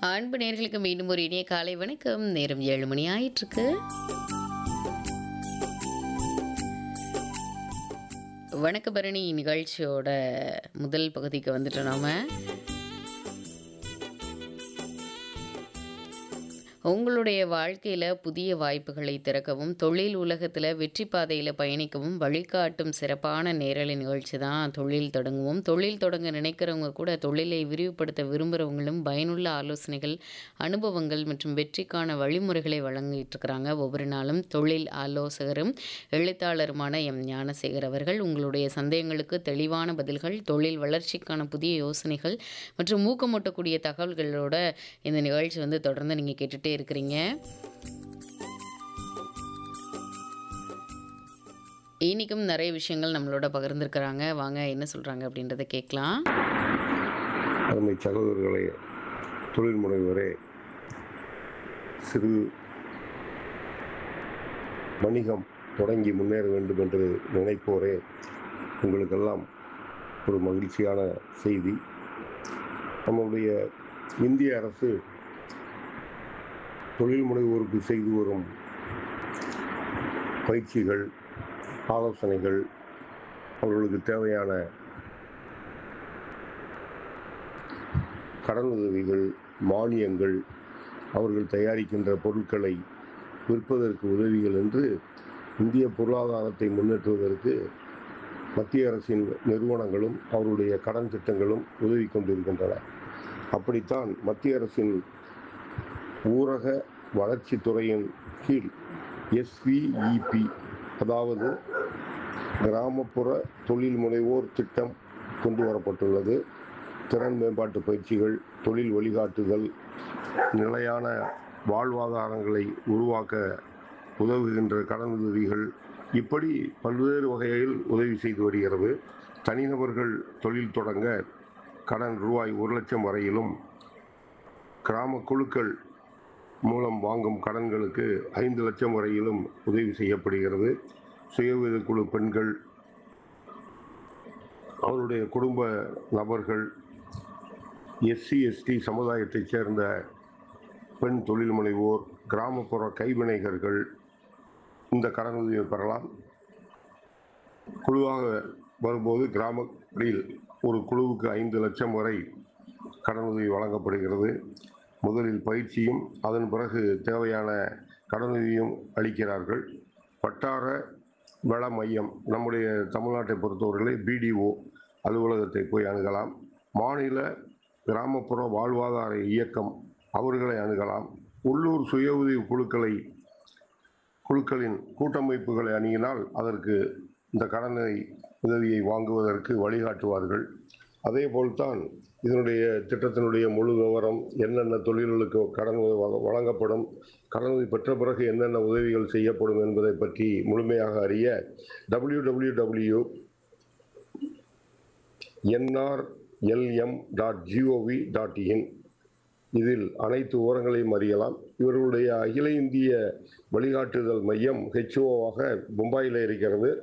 அன்பு நேர்களுக்கு மீண்டும் ஒரு இனிய காலை வணக்கம் நேரம் ஏழு மணி ஆயிட்டிருக்கு வணக்க பரணி நிகழ்ச்சியோட முதல் பகுதிக்கு வந்துட்டோம் நாம உங்களுடைய வாழ்க்கையில் புதிய வாய்ப்புகளை திறக்கவும் தொழில் உலகத்தில் வெற்றி பாதையில் பயணிக்கவும் வழிகாட்டும் சிறப்பான நேரலை நிகழ்ச்சி தான் தொழில் தொடங்குவோம் தொழில் தொடங்க நினைக்கிறவங்க கூட தொழிலை விரிவுபடுத்த விரும்புகிறவங்களும் பயனுள்ள ஆலோசனைகள் அனுபவங்கள் மற்றும் வெற்றிக்கான வழிமுறைகளை வழங்கிட்டு இருக்கிறாங்க ஒவ்வொரு நாளும் தொழில் ஆலோசகரும் எழுத்தாளருமான எம் ஞானசேகர் அவர்கள் உங்களுடைய சந்தேகங்களுக்கு தெளிவான பதில்கள் தொழில் வளர்ச்சிக்கான புதிய யோசனைகள் மற்றும் ஊக்கமூட்டக்கூடிய தகவல்களோட இந்த நிகழ்ச்சி வந்து தொடர்ந்து நீங்கள் கேட்டுகிட்டே இருக்கிறீங்க இன்னைக்கும் நிறைய விஷயங்கள் நம்மளோட பகிர்ந்துருக்கிறாங்க வாங்க என்ன சொல்கிறாங்க அப்படின்றத கேட்கலாம் அருமை சகோதரர்களே தொழில் முனைவரே சிறு வணிகம் தொடங்கி முன்னேற வேண்டும் என்று நினைப்போரே உங்களுக்கெல்லாம் ஒரு மகிழ்ச்சியான செய்தி நம்முடைய இந்திய அரசு தொழில் முனைவோருக்கு செய்து வரும் பயிற்சிகள் ஆலோசனைகள் அவர்களுக்கு தேவையான கடனுதவிகள் மானியங்கள் அவர்கள் தயாரிக்கின்ற பொருட்களை விற்பதற்கு உதவிகள் என்று இந்திய பொருளாதாரத்தை முன்னேற்றுவதற்கு மத்திய அரசின் நிறுவனங்களும் அவருடைய கடன் திட்டங்களும் உதவி கொண்டிருக்கின்றன அப்படித்தான் மத்திய அரசின் ஊரக வளர்ச்சித்துறையின் கீழ் எஸ்விஇபி அதாவது கிராமப்புற தொழில் முனைவோர் திட்டம் கொண்டு வரப்பட்டுள்ளது திறன் மேம்பாட்டு பயிற்சிகள் தொழில் வழிகாட்டுதல் நிலையான வாழ்வாதாரங்களை உருவாக்க உதவுகின்ற கடனுதவிகள் இப்படி பல்வேறு வகையில் உதவி செய்து வருகிறது தனிநபர்கள் தொழில் தொடங்க கடன் ரூபாய் ஒரு லட்சம் வரையிலும் கிராம குழுக்கள் மூலம் வாங்கும் கடன்களுக்கு ஐந்து லட்சம் வரையிலும் உதவி செய்யப்படுகிறது சுய குழு பெண்கள் அவருடைய குடும்ப நபர்கள் எஸ்சி எஸ்டி சமுதாயத்தைச் சேர்ந்த பெண் தொழில் முனைவோர் கிராமப்புற கைவினைஞர்கள் இந்த கடனுதவியை பெறலாம் குழுவாக வரும்போது கிராமத்தில் ஒரு குழுவுக்கு ஐந்து லட்சம் வரை கடனுதவி வழங்கப்படுகிறது முதலில் பயிற்சியும் அதன் பிறகு தேவையான கடனுதவியும் அளிக்கிறார்கள் வட்டார வள மையம் நம்முடைய தமிழ்நாட்டை பொறுத்தவரையிலே பிடிஓ அலுவலகத்தை போய் அணுகலாம் மாநில கிராமப்புற வாழ்வாதார இயக்கம் அவர்களை அணுகலாம் உள்ளூர் சுய உதவி குழுக்களை குழுக்களின் கூட்டமைப்புகளை அணுகினால் அதற்கு இந்த கடனை உதவியை வாங்குவதற்கு வழிகாட்டுவார்கள் அதே போல்தான் இதனுடைய திட்டத்தினுடைய முழு விவரம் என்னென்ன தொழில்களுக்கு கடன் வ- வழங்கப்படும் கடனுதவி பெற்ற பிறகு என்னென்ன உதவிகள் செய்யப்படும் என்பதை பற்றி முழுமையாக அறிய W W W NRLM dot gov dot in இதில் அனைத்து விவரங்களையும் அறியலாம் இவர்களுடைய அகில இந்திய வழிகாட்டுதல் மையம் ஹெச்ஓவாக மும்பையில் இருக்கிறது